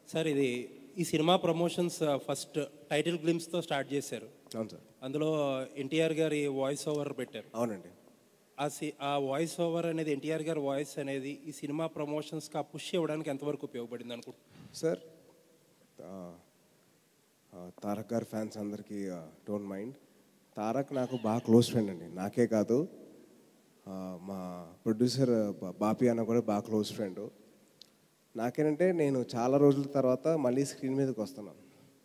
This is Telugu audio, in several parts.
సార్ ఇది ఈ సినిమా ప్రమోషన్స్ ఫస్ట్ టైటిల్ గ్లిమ్స్తో స్టార్ట్ చేశారు అవును సార్ అందులో ఎన్టీఆర్ గారి వాయిస్ ఓవర్ పెట్టారు అవునండి ఆ సి ఆ వాయిస్ ఓవర్ అనేది ఎన్టీఆర్ గారి వాయిస్ అనేది ఈ సినిమా ప్రమోషన్స్కి ఆ పుష్ ఇవ్వడానికి ఎంతవరకు ఉపయోగపడింది అనుకుంటున్నాను సార్ ఆ, ఆ, తారక్ గారి ఫ్యాన్స్ అందరికీ డోంట్ మైండ్ తారక్ నాకు బాగా క్లోజ్ ఫ్రెండ్ అండి నాకే కాదు ఆ, మా ప్రొడ్యూసర్ బా- బాపి అన్న కూడా బాగా క్లోజ్ ఫ్రెండ్ నాకేంటంటే నేను చాలా రోజుల తర్వాత మళ్ళీ స్క్రీన్ మీదకి వస్తున్నాను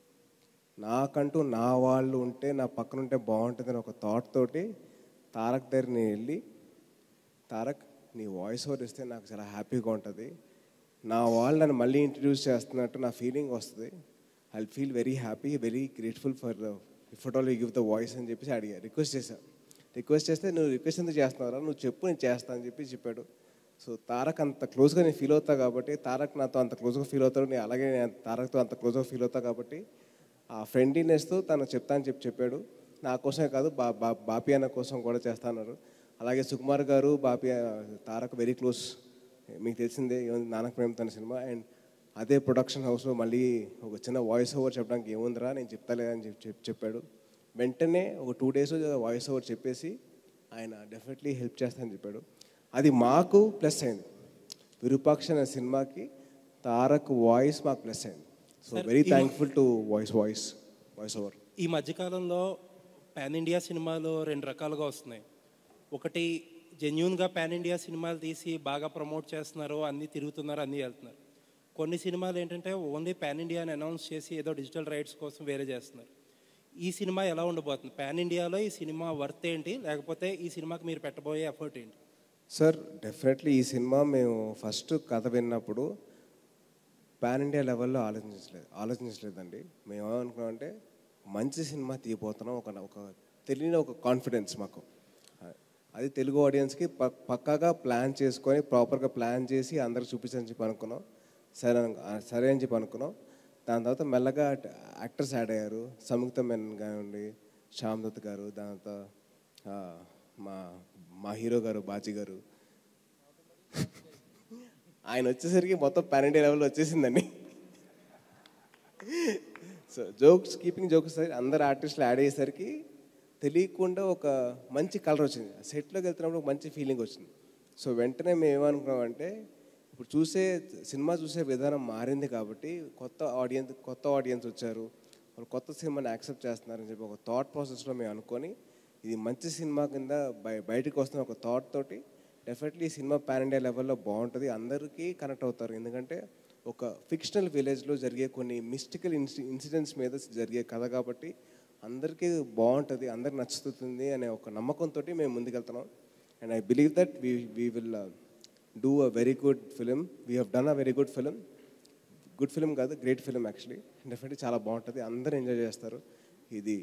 నాకంటూ నా వాళ్ళు ఉంటే నా పక్కన ఉంటే బాగుంటుందని ఒక థాట్ తోటి తారక్ దగ్గర నేను వెళ్ళి తారక్ నీ వాయిస్ ఓవర్ ఇస్తే నాకు చాలా హ్యాపీగా ఉంటుంది నా వాళ్ళు నన్ను మళ్ళీ ఇంట్రడ్యూస్ చేస్తున్నట్టు నా ఫీలింగ్ వస్తుంది I feel very happy very grateful for if all you give the voice అని చెప్పేసి అడిగా రిక్వెస్ట్ చేశాను రిక్వెస్ట్ చేస్తే నువ్వు రిక్వెస్ట్ ఎందుకు చేస్తున్నారా నువ్వు చెప్పు నేను చేస్తాను అని చెప్పి చెప్పాడు సో తారక్ అంత క్లోజ్గా నేను ఫీల్ అవుతా కాబట్టి తారక్ నాతో అంత క్లోజ్గా ఫీల్ అవుతాడు నేను అలాగే నేను తారక్తో అంత క్లోజ్గా ఫీల్ అవుతా కాబట్టి ఆ ఫ్రెండ్లీనెస్తో తను చెప్తా అని చెప్పి చెప్పాడు నా కోసమే కాదు బా బా బాపి అన్న కోసం కూడా చేస్తాన్నారు అలాగే సుకుమార్ గారు బాపి తారక్ వెరీ క్లోజ్ మీకు తెలిసిందే ఏముంది నానక్ ప్రేమ తన సినిమా అండ్ అదే ప్రొడక్షన్ హౌస్లో మళ్ళీ ఒక చిన్న వాయిస్ ఓవర్ చెప్పడానికి ఏముందిరా నేను చెప్తాలే అని చెప్పి చెప్పి- చెప్పాడు వెంటనే ఒక టూ డేస్ వాయిస్ ఓవర్ చెప్పేసి ఆయన డెఫినెట్లీ హెల్ప్ చేస్తానని చెప్పాడు అది మాకు ప్లస్ అయింది విరూపాక్ష అనే సినిమాకి తారక్ వాయిస్ మాకు ప్లస్ అయింది సో Sir, వెరీ ఈ- thankful to voice voice voice over ఈ మధ్యకాలంలో పాన్ ఇండియా సినిమాలు రెండు రకాలుగా వస్తున్నాయి ఒకటి జెన్యున్గా పాన్ ఇండియా సినిమాలు తీసి బాగా ప్రమోట్ చేస్తున్నారు అన్నీ తిరుగుతున్నారు అన్నీ వెళ్తున్నారు కొన్ని సినిమాలు ఏంటంటే ఓన్లీ పాన్ ఇండియాని అనౌన్స్ చేసి ఏదో డిజిటల్ రైట్స్ కోసం వేరే చేస్తున్నారు ఈ సినిమా ఎలా ఉండబోతుంది పాన్ ఇండియాలో ఈ సినిమా వర్త్ ఏంటి లేకపోతే ఈ సినిమాకి మీరు పెట్టబోయే ఎఫర్ట్ ఏంటి సార్ డెఫినెట్లీ ఈ సినిమా మేము ఫస్ట్ కథ విన్నప్పుడు పాన్ ఇండియా లెవెల్లో ఆలోచించలేదు ఆలోచించలేదండి మేము ఏమనుకున్నామంటే మంచి సినిమా తీయబోతున్నాం ఒక ఒక తెలియని ఒక కాన్ఫిడెన్స్ మాకు అది తెలుగు ఆడియన్స్కి పక్ పక్కాగా ప్లాన్ చేసుకొని ప్రాపర్గా ప్లాన్ చేసి అందరికి చూపించని చెప్పి అనుకున్నాం సరే అను- ఆ, సరే అని చెప్పి అనుకున్నాం దాని తర్వాత మెల్లగా యాక్టర్స్ యాడ్ అయ్యారు సంయుక్త మెన్ కానివ్వండి శ్యామ్ దత్ గారు దాని తర్వాత ఆ, మా మా హీరో గారు బాజీ గారు ఆయన వచ్చేసరికి మొత్తం పాన్ ఇండియా లెవెల్ వచ్చేసిందండి సో జోక్స్ కీపింగ్ జోక్స్ అందరు ఆర్టిస్టులు యాడ్ అయ్యేసరికి తెలియకుండా ఒక మంచి కలర్ వచ్చింది సెట్లోకి వెళ్తున్నప్పుడు ఒక మంచి ఫీలింగ్ వచ్చింది సో వెంటనే మేము ఏమనుకున్నామంటే ఇప్పుడు చూసే సినిమా చూసే విధానం మారింది కాబట్టి కొత్త ఆడియన్స్ కొత్త ఆడియన్స్ వచ్చారు వాళ్ళు కొత్త సినిమాని యాక్సెప్ట్ చేస్తున్నారని చెప్పి ఒక థాట్ ప్రాసెస్లో మేము అనుకొని ఇది మంచి సినిమా కింద బయ బయటకు వస్తున్న ఒక థాట్ తోటి డెఫినెట్లీ ఈ సినిమా పాన్ ఇండియా లెవెల్లో బాగుంటుంది అందరికీ కనెక్ట్ అవుతారు ఎందుకంటే ఒక ఫిక్షనల్ విలేజ్లో జరిగే కొన్ని మిస్టికల్ ఇన్సి ఇన్సిడెంట్స్ మీద జరిగే కథ కాబట్టి అందరికీ బాగుంటుంది అందరికి నచ్చుతుంది అనే ఒక నమ్మకంతో మేము ముందుకెళ్తున్నాం and I believe that we we will do a very good film we have done a very good film good film కాదు గ్రేట్ ఫిలిం యాక్చువల్లీ డెఫినెట్లీ చాలా బాగుంటుంది అందరూ ఎంజాయ్ చేస్తారు ఇది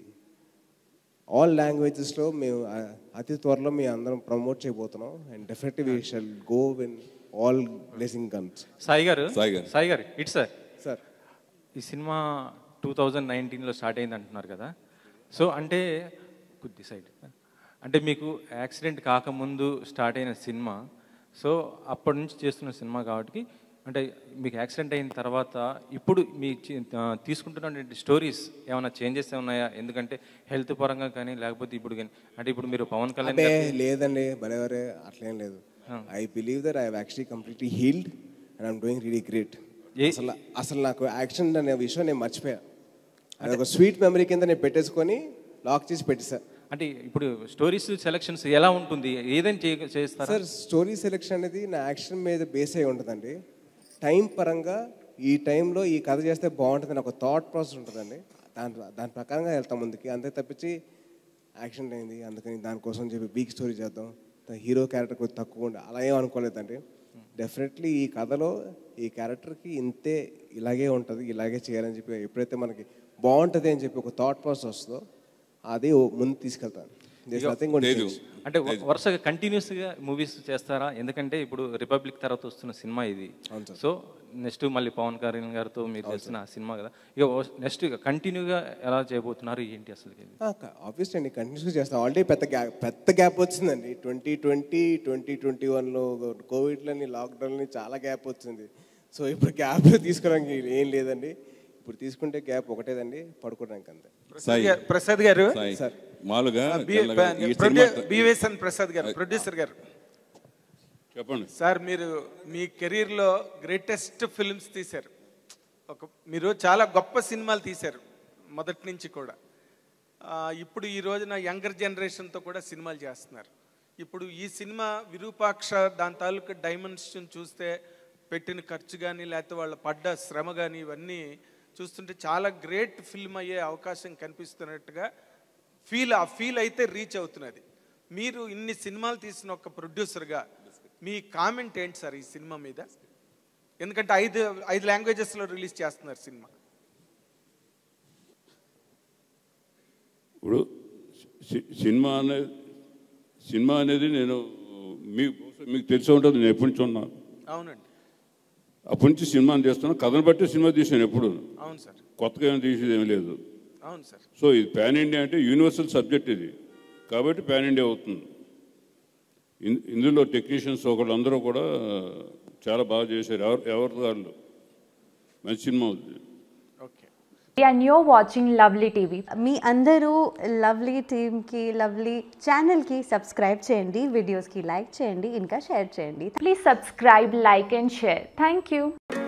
ఆల్ లాంగ్వేజెస్లో మేము ఆ, అతి త్వరలో మీ అందరం ప్రమోట్ చేయబోతున్నాం and definitely we shall go win all blessing guns Sai గారు సాయి గారు. సాయి గారు ఇట్ సార్ సార్ ఈ సినిమా టూ థౌజండ్ నైన్టీన్లో స్టార్ట్ అయింది అంటున్నారు కదా సో అంటే కొద్ది సైడ్ అంటే మీకు యాక్సిడెంట్ కాకముందు స్టార్ట్ అయిన సినిమా సో అప్పటి నుంచి చేస్తున్న సినిమా కాబట్టి అంటే మీకు యాక్సిడెంట్ అయిన తర్వాత ఇప్పుడు మీ చి- ఆ, తీసుకుంటున్నటువంటి స్టోరీస్ ఏమైనా చేంజెస్ ఉన్నాయా ఎందుకంటే హెల్త్ పరంగా కానీ లేకపోతే ఇప్పుడు కానీ అంటే ఇప్పుడు మీరు పవన్ కళ్యాణ్ అంటే గారి- లేదండి భలేవరే అట్లేం లేదు I believe that I actually completely healed and I'm doing really great ఏ- అసలు అసలు నాకు యాక్సిడెంట్ అనే విషయం నేను మర్చిపోయా అది ఒక స్వీట్ మెమరీ కింద నేను పెట్టేసుకొని లాక్ చేసి పెట్టేసా అంటే ఇప్పుడు స్టోరీస్ సెలక్షన్స్ ఎలా ఉంటుంది ఏదైనా చే- చేస్తారా సార్ స్టోరీ సెలెక్షన్ అనేది నా యాక్షన్ మీద బేస్ అయి ఉంటుందండి టైం పరంగా ఈ టైంలో ఈ కథ చేస్తే బాగుంటుందని ఒక థాట్ ప్రాసెస్ ఉంటుందండి దాని దాని ప్రకారంగా వెళ్తాం ముందుకి అంతే తప్పించి యాక్షన్ అయింది అందుకని దానికోసం చెప్పి వీక్ స్టోరీ చేద్దాం హీరో క్యారెక్టర్ కొంచెం తక్కువ ఉండి అలా ఏం అనుకోలేదండి డెఫినెట్లీ ఈ కథలో ఈ క్యారెక్టర్కి ఇంతే ఇలాగే ఉంటుంది ఇలాగే చేయాలని చెప్పి ఎప్పుడైతే మనకి బాగుంటుంది అని చెప్పి ఒక థాట్ ప్రాసెస్ వస్తుందో అది ముందు తీసుకెళ్తాను There's nothing going to Teju. change. అంటే వ- వరుసగా కంటిన్యూస్గా మూవీస్ చేస్తారా ఎందుకంటే ఇప్పుడు రిపబ్లిక్ తర్వాత వస్తున్న సినిమా ఇది సో నెక్స్ట్ మళ్ళీ పవన్ కళ్యాణ్ గారితో మీరు చేస్తున్న ఆ సినిమా కదా ఇక నెక్స్ట్ ఇక కంటిన్యూగా ఎలా చేయబోతున్నారు ఏంటి అసలు ఇది? ఆబ్వియస్లీ అండి కంటిన్యూస్గా చేస్తాం ఆల్రెడీ పెద్ద గ్యాప్ పెద్ద గ్యాప్ వచ్చిందండి ట్వంటీ ట్వంటీ ట్వంటీ ట్వంటీ వన్లో కోవిడ్లని లాక్డౌన్ని చాలా గ్యాప్ వచ్చింది సో ఇప్పుడు గ్యాప్ తీసుకోవడానికి ఏం లేదండి ఇప్పుడు తీసుకుంటే గ్యాప్ ఒకటేదండి పడుకోవడానికి అంతే సాయి గారు- ప్రసాద్ గారు సాయి సార్. మామూలుగా బి- తెల్లగా బ- ఈ ప్రొడ్యూ- సినిమా బివిఎస్ఎన్ ప్రసాద్ గారు ప్రొడ్యూసర్ గారు చెప్పండి సార్ మీరు మీ కెరీర్లో గ్రేటెస్ట్ ఫిల్మ్స్ తీశారు ఒక మీరు చాలా గొప్ప సినిమాలు తీశారు మొదటి నుంచి కూడా ఆ, ఇప్పుడు ఈ రోజున యంగర్ జనరేషన్తో కూడా సినిమాలు చేస్తున్నారు ఇప్పుడు ఈ సినిమా విరూపాక్ష దాని తాలూకు డైమెన్షన్ చూస్తే పెట్టిన ఖర్చు కానీ లేకపోతే వాళ్ళ పడ్డ శ్రమ కానీ ఇవన్నీ చూస్తుంటే చాలా గ్రేట్ ఫిల్మ్ అయ్యే అవకాశం కనిపిస్తున్నట్టుగా ఫీల్ ఆ ఫీల్ అయితే రీచ్ అవుతున్నది మీరు ఇన్ని సినిమాలు తీసిన ఒక ప్రొడ్యూసర్గా మీ కామెంట్ ఏంటి సార్ ఈ సినిమా మీద ఎందుకంటే ఐదు ఐదు లాంగ్వేజెస్లో రిలీజ్ చేస్తున్నారు సినిమా ఇప్పుడు సి- సినిమా అనేది సినిమా అనేది నేను మీ మీకు తెలిసి ఉంటుంది నేను ఎప్పటి నుంచి ఉన్నా అవునండి అప్పటి నుంచి సినిమాని చేస్తున్నా కథను బట్టి సినిమా తీసాను ఎప్పుడు అవును సార్ కొత్తగా ఏం తీసేది ఏం లేదు అవును సార్ సో ఇది పాన్ ఇండియా అంటే యూనివర్సల్ సబ్జెక్ట్ ఇది కాబట్టి పాన్ ఇండియా అవుతుంది ఇన్- ఇందులో టెక్నీషియన్స్ ఒకళ్ళందరూ కూడా చాలా బాగా చేశారు ఎవరు ఎవరి వాళ్ళు మంచి సినిమా అవుతుంది okay and you're watching Lovely TV. మీ అందరూ లవ్లీ టీమ్కి లవ్లీ ఛానల్కి సబ్స్క్రైబ్ చేయండి వీడియోస్కి లైక్ చేయండి ఇంకా షేర్ చేయండి Please subscribe, like, and share. Thank you.